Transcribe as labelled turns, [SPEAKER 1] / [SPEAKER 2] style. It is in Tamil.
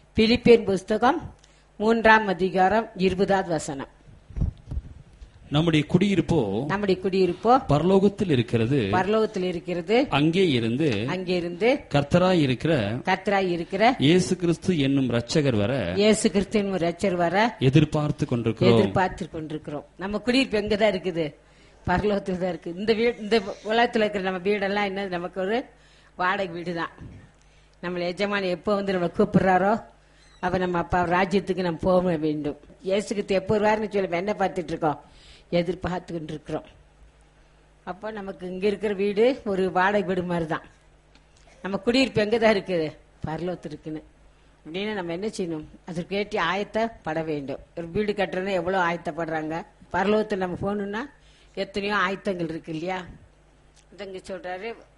[SPEAKER 1] பிலிப்பியன் புஸ்தகம் மூன்றாம் அதிகாரம் இருபதாவது வசனம்
[SPEAKER 2] நம்முடைய குடியிருப்போ
[SPEAKER 1] நம்முடைய குடியிருப்போ
[SPEAKER 2] பரலோகத்தில் இருக்கிறது
[SPEAKER 1] பரலோகத்தில் இருக்கிறது
[SPEAKER 2] அங்கே இருந்து
[SPEAKER 1] அங்கிருந்து
[SPEAKER 2] கர்த்தராய் இருக்கிற
[SPEAKER 1] கர்த்தராய் இருக்கிற
[SPEAKER 2] இயேசு கிறிஸ்து என்னும் ரட்சகர் வர
[SPEAKER 1] இயேசு கிறிஸ்துவின் ரட்சர் வர
[SPEAKER 2] எதிர்பார்த்து கொண்டிருக்கிறோம்
[SPEAKER 1] எதிர்பார்த்து கொண்டிருக்கிறோம் நம்ம குடியிருப்பு எங்கதான் இருக்குது பரலோகத்தில் தான் இருக்கு இந்த வீடு இந்த உலகத்துல இருக்கிற நம்ம வீடெல்லாம் என்ன நமக்கு ஒரு வாடகை வீடு தான் நம்மள எஜமானி எப்போ வந்து நம்ம கூப்பிடுறாரோ அப்ப நம்ம அப்பா ராஜ்யத்துக்கு நம்ம போக வேண்டும் இயேசுக்கு எப்போ வருவாருன்னு சொல்லி நம்ம என்ன பார்த்துட்டு இருக்கோம் எதிர்பார்த்து கொண்டிருக்கிறோம் அப்போ நமக்கு இங்க இருக்கிற வீடு ஒரு வாடகை வீடு மாதிரி தான் நம்ம குடியிருப்பு எங்க தான் இருக்குது பரலோகத்து இருக்குன்னு அப்படின்னு நம்ம என்ன செய்யணும் அதற்கு ஏற்றி ஆயத்தப்பட வேண்டும் ஒரு வீடு கட்டுறதுன்னா எவ்வளோ ஆயத்தப்படுறாங்க பரலோகத்தில் நம்ம போகணும்னா எத்தனையோ ஆயத்தங்கள் இருக்கு இல்லையா இதங்க சொல்றாரு